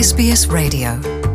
SBS Radio.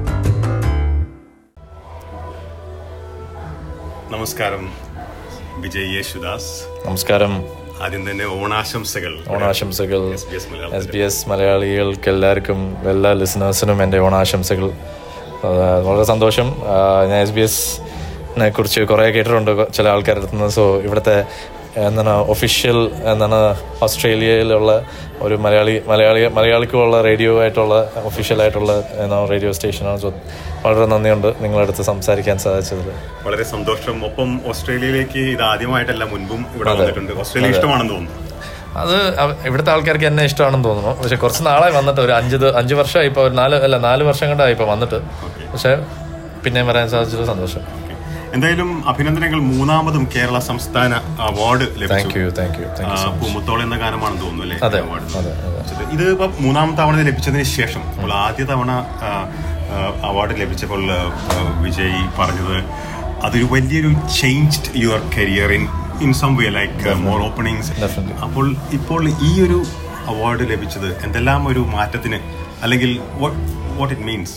നമസ്കാരം വിജയ് യേശുദാസ് നമസ്കാരം ആദ്യം തന്നെ ഓണാശംസകൾ ഓണാശംസകൾ SBS മലയാളത്തിൽ. എസ് ബി എസ് മലയാളികൾക്ക് എല്ലാവർക്കും എല്ലാ ലിസണേഴ്സിനും എൻ്റെ ഓണാശംസകൾ ആ, വളരെ സന്തോഷം ആ, ഞാൻ എസ് ബി എസിനെ കുറിച്ച് കുറേ കേട്ടിട്ടുണ്ട് ചില ആൾക്കാരുടെ അടുത്ത് നിന്ന് സോ ഇവിടുത്തെ എന്താണ് ഒഫീഷ്യൽ എന്താണ് ഓസ്ട്രേലിയയിലുള്ള ഒരു മലയാളി മലയാളി മലയാളിക്കുള്ള റേഡിയോ ആയിട്ടുള്ള ഒഫീഷ്യൽ ആയിട്ടുള്ള എന്നാ റേഡിയോ സ്റ്റേഷനാണ് സോ വളരെ നന്ദിയുണ്ട് നിങ്ങളുടെ അടുത്ത് സംസാരിക്കാൻ സാധിച്ചതിൽ വളരെ സന്തോഷം ഒപ്പം ഓസ്ട്രേലിയയിലേക്ക് ഇത് ആദ്യമായിട്ടല്ല മുൻപും ഇവിടെ അതെ. വന്നിട്ടുണ്ട് ഓസ്ട്രേലിയ ഇഷ്ടമാണെന്ന് തോന്നുന്നു അത് അവ- ഇവിടുത്തെ ആൾക്കാർക്ക് എന്നെ ഇഷ്ടമാണെന്ന് തോന്നുന്നു പക്ഷെ കുറച്ച് നാളായി വന്നിട്ട് ഒരു അഞ്ച് ദി- അഞ്ച് വർഷമായി ഇപ്പോൾ ഒരു നാല് അല്ല നാല് വർഷം കൊണ്ടായി ഇപ്പോൾ വന്നിട്ട് പക്ഷെ പിന്നെയും വരാൻ സാധിച്ചത് സന്തോഷം എന്തായാലും അഭിനന്ദനങ്ങൾ മൂന്നാമതും കേരള സംസ്ഥാന അവാർഡ് താങ്ക് ലഭിച്ചു you thank you thank you ah, so much പൂമുത്തോളം എന്ന ഗാനമാണെന്ന് തോന്നുന്നു അല്ലേ അതെ അവാർഡ് അതെ അതെ ലഭിച്ചത്. ഇത് ഇപ്പൊ മൂന്നാം തവണ ലഭിച്ചതിന് ശേഷം അപ്പോൾ ആദ്യ തവണ ആ, ആ, അവാർഡ് ലഭിച്ചപ്പോൾ ആ, ആ, വിജയ് പറഞ്ഞത് അതൊരു വലിയൊരു changed your career in in some way like more openings Definitely. അപ്പോൾ ഇപ്പോൾ ഈ ഒരു അവാർഡ് ലഭിച്ചത് എന്തെല്ലാം ഒരു മാറ്റത്തിന് അല്ലെങ്കിൽ what it means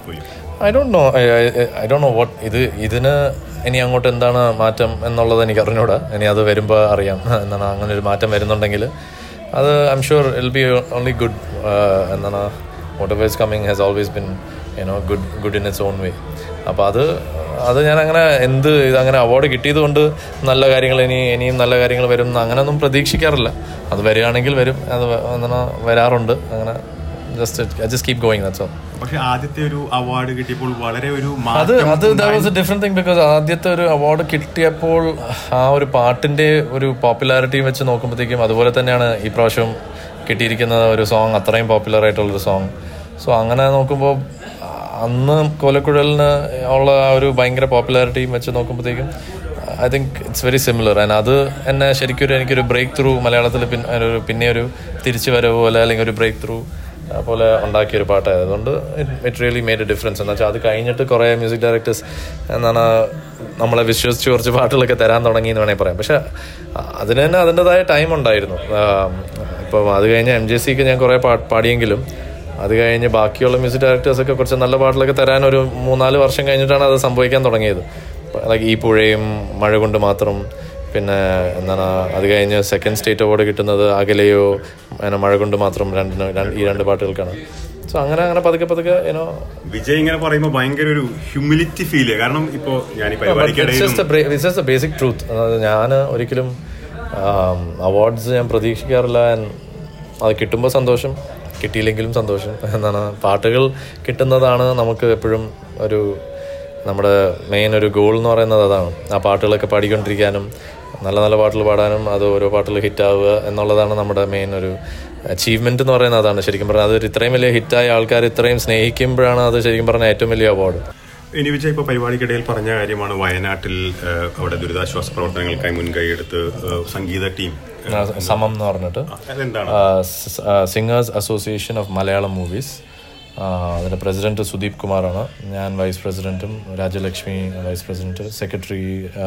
I don't know I don't know what ഇത് ഇതിന് ഇനി അങ്ങോട്ട് എന്താണ് മാറ്റം എന്നുള്ളത് എനിക്ക് അറിഞ്ഞൂടാ ഇനി അത് വരുമ്പോൾ അറിയാം എന്താണ് അങ്ങനെ ഒരു മാറ്റം വരുന്നുണ്ടെങ്കിൽ അത് I'm sure it'll be only good എന്താണ് whatever is coming has always been you know good good in it's own way അപ്പോൾ അത് അത് ഞാൻ അങ്ങനെ എന്ത് ഇത് അങ്ങനെ അവാർഡ് കിട്ടിയത് കൊണ്ട് നല്ല കാര്യങ്ങൾ ഇനി ഇനിയും നല്ല കാര്യങ്ങൾ വരും എന്ന് അങ്ങനെയൊന്നും പ്രതീക്ഷിക്കാറില്ല അത് വരികയാണെങ്കിൽ വരും അത് വ- എന്താണ് വരാറുണ്ട് അങ്ങനെ just just keep going that's all പക്ഷെ ആദ്യത്തെ ഒരു അവാർഡ് കിട്ടിയപ്പോൾ വളരെ ഒരു അത് മാറ്റം അത് was a different thing because ആദ്യത്തെ ഒരു അവാർഡ് കിട്ടിയപ്പോൾ ആ ഒരു പാട്ടിന്റെ ഒരു പോപ്പുലാരിറ്റി വെച്ച് നോക്കുമ്പോഴത്തേക്കും അതുപോലെ തന്നെയാണ് ഈ പ്രാവശ്യം കിട്ടിയിരിക്കുന്ന ഒരു സോങ് അത്രയും പോപ്പുലർ ആയിട്ടുള്ളൊരു സോങ് സോ അങ്ങനെ നോക്കുമ്പോൾ അന്ന് കോലക്കുഴലിന് ഉള്ള ആ ഒരു ഭയങ്കര പോപ്പുലാരിറ്റിയും വെച്ച് നോക്കുമ്പോഴത്തേക്കും I think it's very similar and അത് എന്നെ ശരിക്കും ഒരു എനിക്കൊരു ബ്രേക്ക് ത്രൂ മലയാളത്തിൽ പിന്നെ ഒരു പിന്നെ ഒരു തിരിച്ചു വരവ് പോലെ അല്ലെങ്കിൽ ഒരു ബ്രേക്ക് ത്രൂ പോലെ ഉണ്ടാക്കിയ ഒരു പാട്ടായത് അതുകൊണ്ട് it really made a difference എന്ന് വെച്ചാൽ അത് കഴിഞ്ഞിട്ട് കുറേ മ്യൂസിക് ഡയറക്ടേഴ്സ് എന്താണ് നമ്മളെ വിശ്വസിച്ച് കുറച്ച് പാട്ടുകളൊക്കെ തരാൻ തുടങ്ങി എന്ന് വേണമെങ്കിൽ പറയാം പക്ഷെ അതിന് തന്നെ അതിൻ്റെതായ ടൈം ഉണ്ടായിരുന്നു ഇപ്പോൾ അത് കഴിഞ്ഞ് എം ജെ സിക്ക് ഞാൻ കുറേ പാ പാടിയെങ്കിലും അത് കഴിഞ്ഞ് ബാക്കിയുള്ള മ്യൂസിക് ഡയറക്ടേഴ്സൊക്കെ കുറച്ച് നല്ല പാട്ടിലൊക്കെ തരാൻ ഒരു മൂന്നാല് വർഷം കഴിഞ്ഞിട്ടാണ് അത് സംഭവിക്കാൻ തുടങ്ങിയത് ലൈക്ക് ഈ പുഴയും മഴ കൊണ്ട് മാത്രം പിന്നെ എന്താണ് അത് കഴിഞ്ഞ് സെക്കൻഡ് സ്റ്റേറ്റ് അവാർഡ് കിട്ടുന്നത് അകലെയോ അങ്ങനെ മഴ കൊണ്ട് മാത്രം രണ്ടിന് രണ്ട് ഈ രണ്ട് പാട്ടുകൾക്കാണ് സോ അങ്ങനെ അങ്ങനെ പതുക്കെ പതുക്കെ ഏനോ വിജയ് ഇങ്ങനെ പറയുമ്പോൾ ഭയങ്കര ഒരു ഹ്യൂമിലിറ്റി ഫീൽ കാരണം ഇപ്പോ ഞാൻ ഈ പരിപാടിക്കിടയിലും ബേസിക് ട്രൂത്ത് അതായത് ഞാൻ ഒരിക്കലും അവാർഡ്സ് ഞാൻ പ്രതീക്ഷിക്കാറില്ല and അത് കിട്ടുമ്പോൾ സന്തോഷം കിട്ടിയില്ലെങ്കിലും സന്തോഷം എന്താണ് പാട്ടുകൾ കിട്ടുന്നതാണ് നമുക്ക് എപ്പോഴും ഒരു നമ്മുടെ മെയിൻ ഒരു ഗോൾ എന്ന് പറയുന്നത് അതാണ് ആ പാട്ടുകളൊക്കെ പാടിക്കൊണ്ടിരിക്കാനും നല്ല നല്ല പാട്ടുകൾ പാടാനും അത് ഓരോ പാട്ടുകൾ ഹിറ്റാവുക എന്നുള്ളതാണ് നമ്മുടെ മെയിൻ ഒരു അച്ചീവ്മെന്റ് എന്ന് പറയുന്നത് അതാണ് ശരിക്കും പറഞ്ഞാൽ അതൊരു ഇത്രയും വലിയ ഹിറ്റായ ആൾക്കാർ ഇത്രയും സ്നേഹിക്കുമ്പോഴാണ് അത് ശരിക്കും പറഞ്ഞാൽ ഏറ്റവും വലിയ അവാർഡ് ഇനി വിജയ് ഇപ്പൊ പരിപാടിക്കിടയിൽ പറഞ്ഞ കാര്യമാണ് വയനാട്ടിൽ ആ, അവിടെ ദുരിതാശ്വാസ പ്രവർത്തനങ്ങൾക്കായി മുൻകൈ എടുത്ത് ആ, സംഗീത ടീം ആ, സമം എന്ന് പറഞ്ഞിട്ട് അതെന്താണ് singers association of Malayalam movies അതിൻ്റെ പ്രസിഡന്റ് സുദീപ് കുമാറാണ് ഞാൻ വൈസ് പ്രസിഡന്റും Rajalakshmi vice president secretary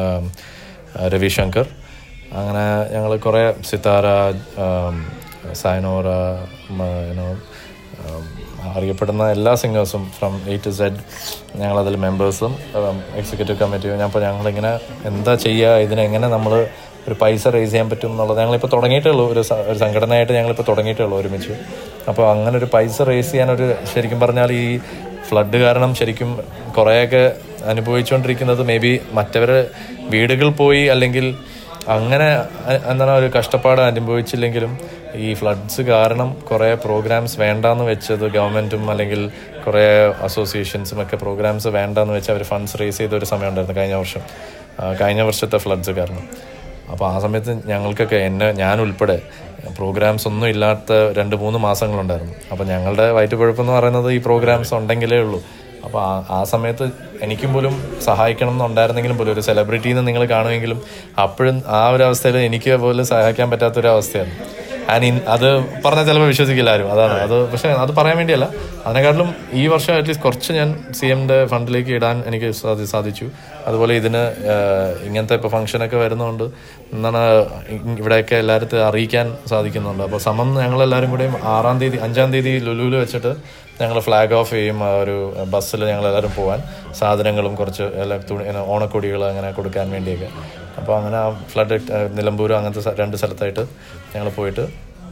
Ravishankar അങ്ങനെ ഞങ്ങൾ കുറേ സിത്താര ആം, സയനോറ യുനോ അറിയപ്പെടുന്ന എല്ലാ സിംഗേഴ്സും ഫ്രം എ ടു സെഡ് ഞങ്ങളതിൽ മെമ്പേഴ്സും എക്സിക്യൂട്ടീവ് കമ്മിറ്റിയും ഞാൻ അപ്പോൾ ഞങ്ങളിങ്ങനെ എന്താ ചെയ്യുക ഇതിനെങ്ങനെ നമ്മൾ ഒരു പൈസ റേസ് ചെയ്യാൻ പറ്റും എന്നുള്ളത് ഞങ്ങളിപ്പോൾ തുടങ്ങിയിട്ടേ ഉള്ളൂ ഒരു സ- ഒരു സംഘടനയായിട്ട് ഞങ്ങളിപ്പോൾ തുടങ്ങിയിട്ടേ ഉള്ളൂ ഒരുമിച്ച് അപ്പോൾ അങ്ങനെ ഒരു പൈസ റേസ് ചെയ്യാനൊരു ശരിക്കും പറഞ്ഞാൽ ഈ ഫ്ലഡ് കാരണം ശരിക്കും കുറേയൊക്കെ അനുഭവിച്ചുകൊണ്ടിരിക്കുന്നത് മേ ബി മറ്റവരെ വീടുകൾ പോയി അല്ലെങ്കിൽ അങ്ങനെ അ- എന്താണ് ഒരു കഷ്ടപ്പാട് അനുഭവിച്ചില്ലെങ്കിലും ഈ ഫ്ലഡ്സ് കാരണം കുറേ പ്രോഗ്രാംസ് വേണ്ടാന്ന് വെച്ചത് ഗവൺമെൻറ്റും അല്ലെങ്കിൽ കുറേ അസോസിയേഷൻസും ഒക്കെ പ്രോഗ്രാംസ് വേണ്ടാന്ന് വെച്ച് അവർ ഫണ്ട്സ് റേസ് ചെയ്ത ഒരു സമയം ഉണ്ടായിരുന്നു കഴിഞ്ഞ വർഷം ആ, കഴിഞ്ഞ വർഷത്തെ ഫ്ലഡ്സ് കാരണം അപ്പോൾ ആ സമയത്ത് ഞങ്ങൾക്കൊക്കെ എന്നെ ഞാൻ ഉൾപ്പെടെ പ്രോഗ്രാംസ് ഒന്നും ഇല്ലാത്ത രണ്ട് മൂന്ന് മാസങ്ങളുണ്ടായിരുന്നു അപ്പോൾ ഞങ്ങളുടെ വയറ്റുപഴുപ്പെന്ന് പറയുന്നത് ഈ പ്രോഗ്രാംസ് ഉണ്ടെങ്കിലേ ഉള്ളൂ അപ്പോൾ ആ ആ സമയത്ത് എനിക്കും പോലും സഹായിക്കണം എന്നുണ്ടായിരുന്നെങ്കിലും പോലും ഒരു സെലിബ്രിറ്റിന്ന് നിങ്ങൾ കാണുമെങ്കിലും അപ്പോഴും ആ ഒരു അവസ്ഥയിൽ എനിക്ക് പോലും സഹായിക്കാൻ പറ്റാത്തൊരു അവസ്ഥയാണ് ആൻഡ് ഇൻ അത് പറഞ്ഞാൽ ചിലപ്പോൾ വിശ്വസിക്കില്ല ആരും അതാണ് അത് പക്ഷേ അത് പറയാൻ വേണ്ടിയല്ല അതിനെക്കാട്ടിലും ഈ വർഷം അറ്റ്ലീസ്റ്റ് കുറച്ച് ഞാൻ സി എമ്മിൻ്റെ ഫണ്ടിലേക്ക് ഇടാൻ എനിക്ക് സാധി സാധിച്ചു അതുപോലെ ഇതിന് ആഹ്, ഇങ്ങനത്തെ ഇപ്പോൾ ഫംഗ്ഷനൊക്കെ വരുന്നതുകൊണ്ട് എന്താണ് ഇവിടെയൊക്കെ എല്ലായിടത്തും അറിയിക്കാൻ സാധിക്കുന്നുണ്ട് അപ്പോൾ സമം ഞങ്ങളെല്ലാവരും കൂടെയും ആറാം തീയതി അഞ്ചാം തീയതി ലുലുവിൽ വെച്ചിട്ട് ഞങ്ങൾ ഫ്ലാഗ് ഓഫ് ചെയ്യും ആ ഒരു ബസ്സിൽ ഞങ്ങൾ എല്ലാവരും പോകാൻ സാധനങ്ങളും കുറച്ച് എല്ലാ തുണി ഇങ്ങനെ ഓണക്കൊടികൾ അങ്ങനെ കൊടുക്കാൻ വേണ്ടിയൊക്കെ അപ്പോൾ അങ്ങനെ ആ ഫ്ലഡ് നിലമ്പൂർ അങ്ങനത്തെ സ്ഥ- രണ്ട് സ്ഥലത്തായിട്ട് ഞങ്ങൾ പോയിട്ട്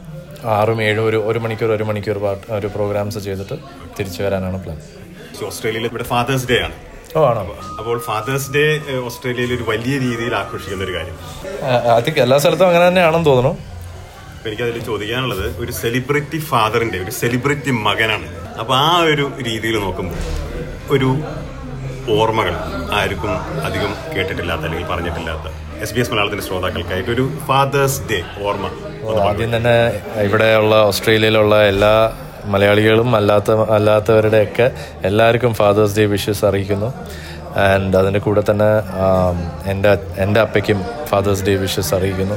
ആറും ഏഴും ഒരു ഒരു മണിക്കൂർ ഒരു മണിക്കൂർ പാട്ട് ഒരു പ്രോഗ്രാംസ് ചെയ്തിട്ട് തിരിച്ചു വരാനാണ് പ്ലാൻ ഓസ്ട്രേലിയയിൽ ഇവിടെ ഫാദേഴ്സ് ഡേ ആണ് ഓ ആണോ അപ്പോൾ ഫാദേഴ്സ് ഡേ ഓസ്ട്രേലിയയിൽ ഒരു വലിയ രീതിയിൽ ആഘോഷിക്കുന്ന ഒരു കാര്യം ഐ തിങ്ക് എല്ലാ സ്ഥലത്തും അങ്ങനെ തന്നെയാണെന്ന് തോന്നുന്നു അപ്പൊ എനിക്കതിൽ ചോദിക്കാനുള്ളത് ഒരു സെലിബ്രിറ്റി ഫാദറിന്റെ ഒരു സെലിബ്രിറ്റി മകനാണ് അപ്പൊ ആ ഒരു രീതിയിൽ നോക്കുമ്പോൾ ഒരു ഓർമ്മകൾ ആർക്കും അധികം കേട്ടിട്ടില്ലാത്ത അല്ലെങ്കിൽ പറഞ്ഞിട്ടില്ലാത്ത എസ് ബി എസ് മലയാളത്തിന്റെ ശ്രോതാക്കൾക്കായിട്ട് ഒരു ഫാദേഴ്സ് ഡേ ഓർമ്മ ഒന്ന് ആദ്യം തന്നെ ഇവിടെയുള്ള ഓസ്ട്രേലിയയിലുള്ള എല്ലാ മലയാളികളും അല്ലാത്ത അല്ലാത്തവരുടെയൊക്കെ എല്ലാവർക്കും ഫാദേഴ്സ് ഡേ വിഷസ് അറിയിക്കുന്നു ആൻഡ് അതിൻ്റെ കൂടെ തന്നെ ആം, എൻ്റെ എൻ്റെ അപ്പയ്ക്കും ഫാദേഴ്സ് ഡേ വിഷസ് അറിയിക്കുന്നു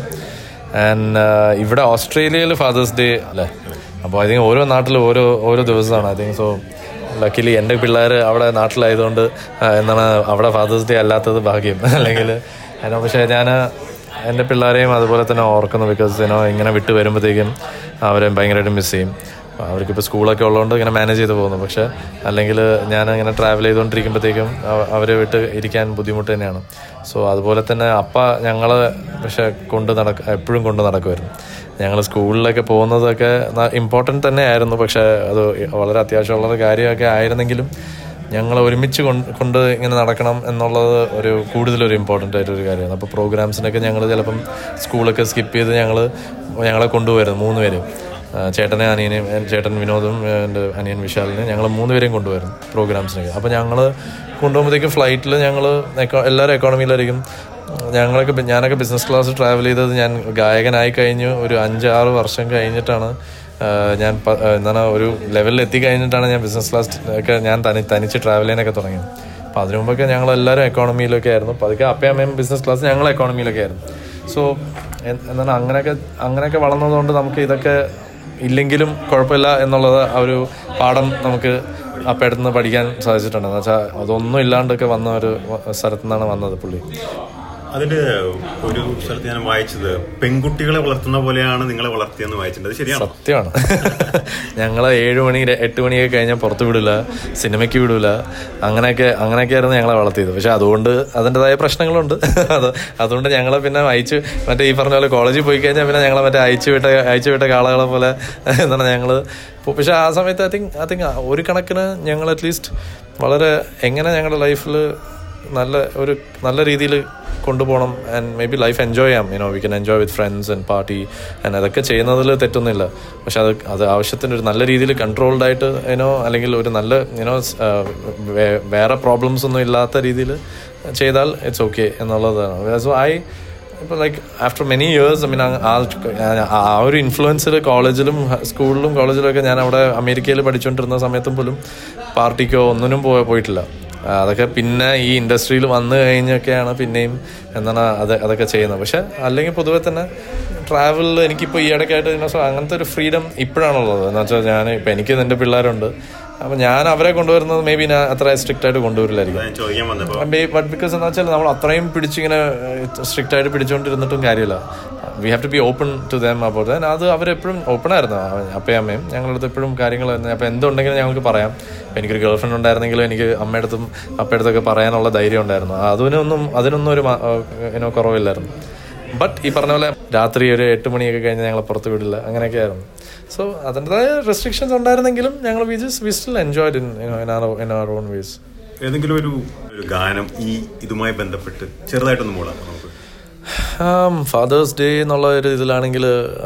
ആൻഡ് ഇവിടെ ഓസ്ട്രേലിയയിൽ ഫാദേഴ്സ് ഡേ അല്ലേ അപ്പോൾ ഐ തിങ്ക് ഓരോ നാട്ടിലും ഓരോ ഓരോ ദിവസമാണ് ഐ തിങ്ക് സോ ലക്കിലി എൻ്റെ പിള്ളേർ അവിടെ നാട്ടിലായതുകൊണ്ട് ആ, എന്താണ് അവിടെ ഫാദേഴ്സ് ഡേ അല്ലാത്തത് ഭാഗ്യം അല്ലെങ്കിൽ അതിനോ പക്ഷേ ഞാൻ എൻ്റെ പിള്ളേരെയും അതുപോലെ തന്നെ ഓർക്കുന്നു ബിക്കോസ് ഇനോ ഇങ്ങനെ വിട്ട് വരുമ്പോഴത്തേക്കും അവരെ ഭയങ്കരമായിട്ട് മിസ് ചെയ്യും അവർക്കിപ്പോൾ സ്കൂളൊക്കെ ഉള്ളതുകൊണ്ട് ഇങ്ങനെ മാനേജ് ചെയ്ത് പോകുന്നു പക്ഷേ അല്ലെങ്കിൽ ഞാൻ ഇങ്ങനെ ട്രാവൽ ചെയ്തുകൊണ്ടിരിക്കുമ്പോഴത്തേക്കും അവ- അവരെ വിട്ട് ഇരിക്കാൻ ബുദ്ധിമുട്ട് തന്നെയാണ് സോ അതുപോലെ തന്നെ അപ്പ ഞങ്ങൾ പക്ഷെ കൊണ്ട് നടക്ക എപ്പോഴും കൊണ്ട് നടക്കുമായിരുന്നു ഞങ്ങൾ സ്കൂളിലൊക്കെ പോകുന്നതൊക്കെ ഇമ്പോർട്ടൻ്റ് തന്നെ ആയിരുന്നു പക്ഷേ അത് വളരെ അത്യാവശ്യമുള്ള കാര്യമൊക്കെ ആയിരുന്നെങ്കിലും ഞങ്ങൾ ഒരുമിച്ച് കൊണ്ട് കൊണ്ട് ഇങ്ങനെ നടക്കണം എന്നുള്ളത് ഒരു കൂടുതലൊരു ഇമ്പോർട്ടൻ്റ് ആയിട്ടൊരു കാര്യമാണ് അപ്പോൾ പ്രോഗ്രാംസിനൊക്കെ ഞങ്ങൾ ചിലപ്പം സ്കൂളൊക്കെ സ്കിപ്പ് ചെയ്ത് ഞങ്ങൾ ഞങ്ങളെ കൊണ്ടുപോയിരുന്നു മൂന്ന് പേരും ആ, ചേട്ടനെ അനിയനെയും എൻ- ചേട്ടൻ വിനോദും എൻ്റെ അനിയൻ വിശാലിനെ ഞങ്ങൾ മൂന്ന് പേരെയും കൊണ്ടുവരും പ്രോഗ്രാംസിനൊക്കെ അപ്പോൾ ഞങ്ങൾ കൊണ്ടുപോകുമ്പോഴത്തേക്കും ഫ്ലൈറ്റിൽ ഞങ്ങൾ എല്ലാവരും എക്കോണമിയിലായിരിക്കും ഞങ്ങളൊക്കെ ബി- ഞാനൊക്കെ ബിസിനസ് ക്ലാസ് ട്രാവൽ ചെയ്തത് ഞാൻ ഗായകനായി കഴിഞ്ഞു ഒരു അഞ്ചാറ് വർഷം കഴിഞ്ഞിട്ടാണ് ആ, ഞാൻ പ- ആ, എന്താണ് ഒരു ലെവലിൽ എത്തിക്കഴിഞ്ഞിട്ടാണ് ഞാൻ ബിസിനസ് ക്ലാസ് ഒക്കെ ഞാൻ തനി തനിച്ച് ട്രാവൽ ചെയ്യാനൊക്കെ തുടങ്ങിയത് അപ്പോൾ അതിനു മുമ്പൊക്കെ ഞങ്ങൾ എല്ലാവരും എക്കോണമിയിലൊക്കെ ആയിരുന്നു അപ്പോൾ അതൊക്കെ അപ്പയും അമ്മയും ബിസിനസ് ക്ലാസ് ഞങ്ങൾ എക്കോണമിയിലൊക്കെ ആയിരുന്നു സോ എന്താണ് അങ്ങനെയൊക്കെ അങ്ങനെയൊക്കെ വളർന്നതുകൊണ്ട് നമുക്ക് ഇതൊക്കെ ഇല്ലെങ്കിലും കുഴപ്പമില്ല എന്നുള്ളത് ആ ഒരു പാഠം നമുക്ക് അപ്പയുടെ നിന്ന് പഠിക്കാൻ സാധിച്ചിട്ടുണ്ട് എന്ന് വെച്ചാൽ അതൊന്നും ഇല്ലാണ്ടൊക്കെ വന്ന ഒരു സ്ഥലത്തു നിന്നാണ് വന്നത് പുള്ളി അതിന്റെ ഒരു സ്ഥലത്ത് ഞാൻ വായിച്ചത് പെൺകുട്ടികളെ വളർത്തുന്ന പോലെയാണ് നിങ്ങളെ വളർത്തിയെന്ന് വായിച്ചിട്ടുണ്ട് അത് ശരിയാണോ സത്യമാണ് ഞങ്ങൾ ഏഴ് മണി ര- എട്ട് മണിയൊക്കെ കഴിഞ്ഞാൽ പുറത്ത് വിടില്ല സിനിമയ്ക്ക് വിടില്ല അങ്ങനെയൊക്കെ അങ്ങനെയൊക്കെയായിരുന്നു ഞങ്ങളെ വളർത്തിയത് പക്ഷെ അതുകൊണ്ട് അതിൻ്റെതായ പ്രശ്നങ്ങളുണ്ട് അത് അതുകൊണ്ട് ഞങ്ങളെ പിന്നെ അയച്ചു മറ്റേ ഈ പറഞ്ഞ പോലെ കോളേജിൽ പോയി കഴിഞ്ഞാൽ പിന്നെ ഞങ്ങളെ മറ്റേ അയച്ചു വിട്ട അയച്ചു വിട്ട കാളകളെ പോലെ എന്താണ് ഞങ്ങൾ പക്ഷെ ആ സമയത്ത് ഐ തിങ്ക് ഐ തിങ്ക് ഒരു കണക്കിന് ഞങ്ങൾ അറ്റ്ലീസ്റ്റ് വളരെ എങ്ങനെ ഞങ്ങളുടെ ലൈഫിൽ നല്ല ഒരു നല്ല രീതിയിൽ കൊണ്ടുപോകണം and maybe life enjoy ചെയ്യാം you know we can enjoy with friends and party and അതൊക്കെ ചെയ്യുന്നതിൽ തെറ്റൊന്നുമില്ല പക്ഷെ അത് അത് ആവശ്യത്തിന് ഒരു നല്ല രീതിയിൽ കൺട്രോൾഡ് ആയിട്ട് യുനോ അല്ലെങ്കിൽ ഒരു നല്ല യുനോ വേറെ പ്രോബ്ലംസ് ഒന്നും ഇല്ലാത്ത രീതിയിൽ ചെയ്താൽ ഇറ്റ്സ് ഓക്കെ എന്നുള്ളതാണ് സോ ഐ ഇപ്പോൾ like after many years I mean ah ഒരു ഇൻഫ്ലുവൻസിൽ കോളേജിലും സ്കൂളിലും കോളേജിലും ഒക്കെ ഞാൻ അവിടെ അമേരിക്കയിൽ പഠിച്ചുകൊണ്ടിരുന്ന സമയത്തും പോലും പാർട്ടിക്കോ ഒന്നിനും പോ പോയിട്ടില്ല ആ, അതൊക്കെ പിന്നെ ഈ ഇൻഡസ്ട്രിയിൽ വന്നു കഴിഞ്ഞൊക്കെയാണ് പിന്നെയും എന്താണ് അത് അതൊക്കെ ചെയ്യുന്നത് പക്ഷെ അല്ലെങ്കിൽ പൊതുവെ തന്നെ ട്രാവലിൽ എനിക്കിപ്പോൾ ഈ ഇടയ്ക്കായിട്ട് ഇതിനെ സ- അങ്ങനത്തെ ഒരു ഫ്രീഡം ഇപ്പോഴാണുള്ളത് എന്ന് വെച്ചാൽ ഞാൻ ഇപ്പം എനിക്ക് എൻ്റെ പിള്ളേരുണ്ട് അപ്പം ഞാൻ അവരെ കൊണ്ടുവരുന്നത് മേ ബി ഞാൻ അത്ര സ്ട്രിക്റ്റ് ആയിട്ട് കൊണ്ടുവരില്ലായിരിക്കും ഞാൻ ചോദിക്കാൻ വന്നപ്പോ ബട്ട് ബിക്കോസ് എന്ന് വെച്ചാൽ നമ്മൾ അത്രയും പിടിച്ചിങ്ങനെ സ്ട്രിക്റ്റ് ആയിട്ട് പിടിച്ചുകൊണ്ടിരുന്നിട്ടും കാര്യമില്ല we have to be open to them about then അത് അവരെപ്പോഴും ഓപ്പൺ ആയിരുന്നു അപ്പയും അമ്മയും ഞങ്ങളുടെ അടുത്ത് എപ്പോഴും കാര്യങ്ങൾ അപ്പോൾ എന്തുണ്ടെങ്കിലും ഞങ്ങൾക്ക് പറയാം ഇപ്പം എനിക്കൊരു ഗേൾ ഫ്രണ്ട് ഉണ്ടായിരുന്നെങ്കിലും എനിക്ക് അമ്മയടുത്തും അപ്പയടുത്തൊക്കെ പറയാനുള്ള ധൈര്യം ഉണ്ടായിരുന്നു അതിനൊന്നും അതിനൊന്നും ഒരു ഇനോ കുറവില്ലായിരുന്നു ബട്ട് ഈ പറഞ്ഞ പോലെ രാത്രി ഒരു എട്ട് മണിയൊക്കെ കഴിഞ്ഞ് ഞങ്ങളെ പുറത്ത് വിടില്ല അങ്ങനെയൊക്കെ ആയിരുന്നു സോ അതിൻ്റെതായ റെസ്ട്രിക്ഷൻസ് ഉണ്ടായിരുന്നെങ്കിലും ഞങ്ങൾ we just we still enjoyed in in our own ways ഏതെങ്കിലും ഒരു ഒരു ഗാനം ഈ ഇതുമായി ബന്ധപ്പെട്ട് ചെറുതായിട്ടൊന്ന് മൂടാം നമുക്ക് ഫാദേഴ്സ് ഡേ എന്നുള്ള ഒരു ഇതിലാണെങ്കിൽ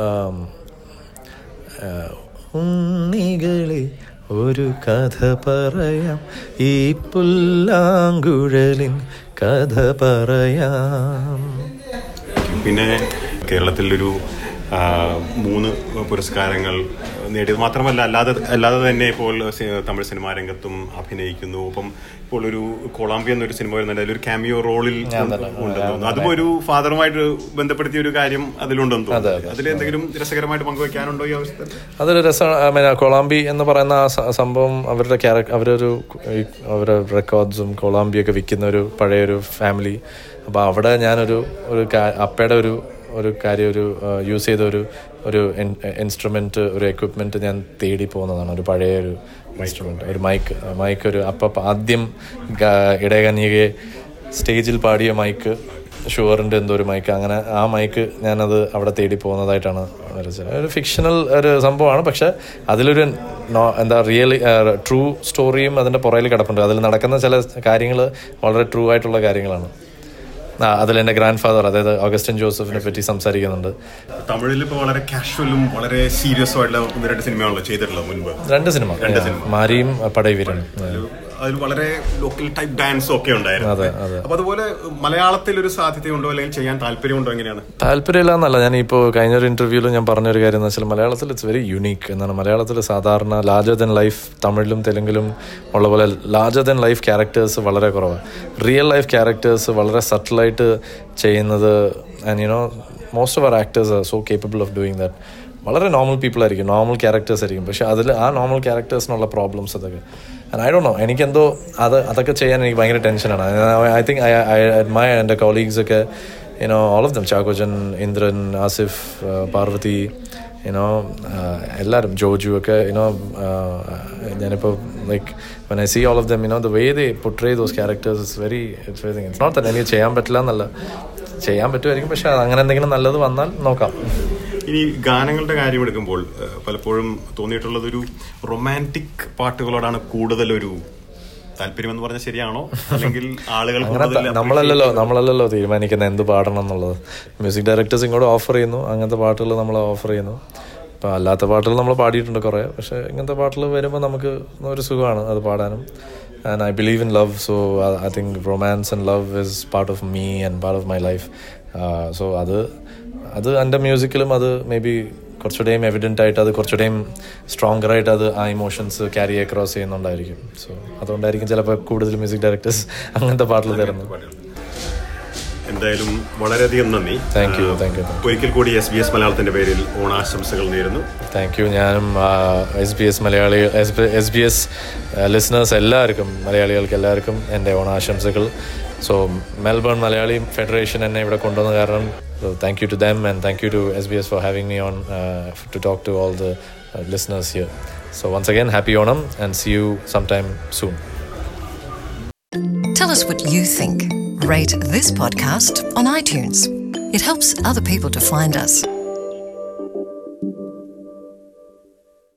ഉണ്ണികളെ ഒരു കഥ പറയാം ഈ പുല്ലാങ്കുഴലിൻ കഥ പറയാം പിന്നെ കേരളത്തിലൊരു ആ, മൂന്ന് പുരസ്കാരങ്ങൾ നേടിയത് മാത്രമല്ല അല്ലാതെ അല്ലാതെ തന്നെ ഇപ്പോൾ സി- തമിഴ് സിനിമാ രംഗത്തും അഭിനയിക്കുന്നു അപ്പം ഇപ്പോൾ ഒരു കൊളാമ്പി എന്നൊരു സിനിമ വരുന്നുണ്ട് അതിലൊരു ക്യാമിയോ റോളിൽ ഉണ്ടെന്ന് തോന്നുന്നു അതും ഒരു ഫാദറുമായിട്ട് ബന്ധപ്പെടുത്തിയ ഒരു കാര്യം അതിലുണ്ടെന്ന് തോന്നുന്നു അതിൽ എന്തെങ്കിലും രസകരമായിട്ട് പങ്കുവെക്കാനുണ്ടോ ഈ അവസ്ഥ അതൊരു രസമാണ് ഐ മീൻ കൊളാമ്പി എന്ന് പറയുന്ന ആ സ- സംഭവം അവരുടെ ക്യാരക്ടർ അവരൊരു ഈ അവരുടെ റെക്കോർഡ്സും കൊളാമ്പിയൊക്കെ വിൽക്കുന്ന ഒരു പഴയൊരു ഫാമിലി അപ്പോൾ അവിടെ ഞാനൊരു ഒരു കാ- അപ്പയുടെ ഒരു ഒരു കാര്യം ഒരു യൂസ് ചെയ്ത ഒരു ഒരു ഇൻസ്ട്രുമെന്റ് ഒരു എക്വിപ്മെന്റ് ഞാൻ തേടി പോകുന്നതാണ് ഒരു പഴയ ഒരു ഇൻസ്ട്രുമെന്റ് ഒരു മൈക്ക് മൈക്ക് ഒരു അപ്പം ആദ്യം ഗ- ഇടയകന്യകയെ സ്റ്റേജിൽ പാടിയ മൈക്ക് ഷുവറിൻ്റെ എന്തോ ഒരു മൈക്ക് അങ്ങനെ ആ മൈക്ക് ഞാനത് അവിടെ തേടി പോകുന്നതായിട്ടാണ് വരച്ചത് ഒരു ഫിക്ഷണൽ ഒരു സംഭവമാണ് പക്ഷെ അതിലൊരു നോ- എന്താ റിയലി ട്രൂ സ്റ്റോറിയും അതിൻ്റെ പുറകിൽ കിടപ്പുണ്ട് അതിൽ നടക്കുന്ന ചില കാര്യങ്ങൾ വളരെ ട്രൂ ആയിട്ടുള്ള കാര്യങ്ങളാണ് ആ അതിൽ എൻ്റെ ഗ്രാൻഡ് ഫാദർ അതായത് ഓഗസ്റ്റിൻ ജോസഫിനെ പറ്റി സംസാരിക്കുന്നുണ്ട് തമിഴിൽ ഇപ്പൊ വളരെ കാഷ്വലും വളരെ സീരിയസും ആയിട്ടുള്ള ഒന്ന് രണ്ട് സിനിമയാണല്ലോ ചെയ്തിട്ടുള്ളത് മുൻപ് രണ്ട് സിനിമ മാരിയും പടൈവീരനും അതിൽ- അതിൽ വളരെ ലോക്കൽ ടൈപ്പ് ഡാൻസും ഒക്കെ ഉണ്ടായിരുന്നു അതെ അതെ അപ്പൊ അതുപോലെ മലയാളത്തിൽ ഒരു സാധ്യതയുണ്ടോ അല്ലെങ്കിൽ ചെയ്യാൻ താല്പര്യമുണ്ടോ എങ്ങനെയാണ് താല്പര്യമില്ല എന്നല്ല ഞാൻ ഇപ്പോൾ കഴിഞ്ഞ ഒരു ഇന്റർവ്യൂവിൽ ഞാൻ പറഞ്ഞൊരു കാര്യം എന്ന് വെച്ചാൽ മലയാളത്തിൽ ഇറ്റ്സ് വെരി യുണീക്ക് എന്നാണ് മലയാളത്തിൽ സാധാരണ ലാർജർ ദൻ ലൈഫ് തമിഴിലും തെലുങ്കിലും ഉള്ള പോലെ ലാർജർ ദൻ ലൈഫ് ക്യാരക്ടേഴ്സ് വളരെ കുറവാണ് റിയൽ ലൈഫ് ക്യാരക്ടേഴ്സ് വളരെ സട്ടിലായിട്ട് ചെയ്യുന്നത് and you know most of our actors are so capable of doing that വളരെ നോർമൽ പീപ്പിൾ ആയിരിക്കും നോർമൽ ക്യാരക്ടേഴ്സ് ആയിരിക്കും പക്ഷെ അതിൽ ആ നോർമൽ ക്യാരക്ടേഴ്സിനുള്ള പ്രോബ്ലംസ് അതൊക്കെ ഐ ഡോ നോ എനിക്കെന്തോ അത് അതൊക്കെ ചെയ്യാൻ എനിക്ക് ഭയങ്കര ടെൻഷനാണ് I think I I admire എൻ്റെ കൊളീഗ്സ് ഒക്കെ you know all of them Chackochan Indran Asif Parvathy you know എല്ലാവരും ജോജു ഒക്കെ യുനോ ഞാനിപ്പോൾ like when I see all of them you know the way they portray those characters it's very it's very it's not തന്നെ എനിക്ക് ചെയ്യാൻ പറ്റില്ല എന്നല്ല ചെയ്യാൻ പറ്റുമായിരിക്കും പക്ഷെ അങ്ങനെ എന്തെങ്കിലും നല്ലത് വന്നാൽ നോക്കാം ഇനി ഗാനങ്ങളുടെ കാര്യം എടുക്കുമ്പോൾ ഏഹ്, പലപ്പോഴും തോന്നിയിട്ടുള്ളത് ഒരു റൊമാൻറ്റിക് പാട്ടുകളോടാണ് കൂടുതൽ ഒരു താല്പര്യം എന്ന് പറഞ്ഞാൽ ശരിയാണോ അല്ലെങ്കിൽ ആളുകൾ അങ്ങനെ കൂടുതൽ നമ്മളല്ലല്ലോ നമ്മളല്ലല്ലോ തീരുമാനിക്കുന്ന എന്ത് പാടണം എന്നുള്ളത് മ്യൂസിക് ഡയറക്ടേഴ്സ് ഇങ്ങോട്ട് ഓഫർ ചെയ്യുന്നു അങ്ങനത്തെ പാട്ടുകൾ നമ്മൾ ഓഫർ ചെയ്യുന്നു ഇപ്പം അല്ലാത്ത പാട്ടുകൾ നമ്മൾ പാടിയിട്ടുണ്ട് കുറേ പക്ഷേ ഇങ്ങനത്തെ പാട്ടുകൾ വരുമ്പോൾ നമുക്ക് ഒരു സുഖമാണ് അത് പാടാനും and I believe in love so I think romance and love is part of me and part of my life so അത് അത് എൻ്റെ മ്യൂസിക്കിലും അത് മേ ബി കുറച്ചുകൂടെയും എവിഡൻ്റ് ആയിട്ട് അത് കുറച്ചുകൂടെയും സ്ട്രോങ്ങർ ആയിട്ട് അത് ആ ഇമോഷൻസ് ക്യാരി അക്രോസ് ചെയ്യുന്നുണ്ടായിരിക്കും സോ അതുകൊണ്ടായിരിക്കും ചിലപ്പോൾ കൂടുതൽ മ്യൂസിക് ഡയറക്ടേഴ്സ് അങ്ങനത്തെ പാട്ടുകൾ തരുന്നത് എന്തായാലും വളരെയധികം നന്ദി താങ്ക് യു താങ്ക് യു ഒരിക്കൽ കൂടി എസ് ബി എസ് മലയാളത്തിന്റെ പേരിൽ ഓണാശംസകൾ നേരുന്നു താങ്ക് യു ഞാനും S B S Malayali S B S listeners എല്ലാവർക്കും മലയാളികൾക്ക് എല്ലാവർക്കും എൻ്റെ ഓണാശംസകൾ സോ മെൽബൺ മലയാളി ഫെഡറേഷൻ എന്നെ ഇവിടെ കൊണ്ടുവന്ന കാരണം thank you to them and thank you to S B S for having me on to talk to all the listeners here so once again happy Onam and see you some time soon Tell us what you think. Rate this podcast on iTunes. It helps other people to find us.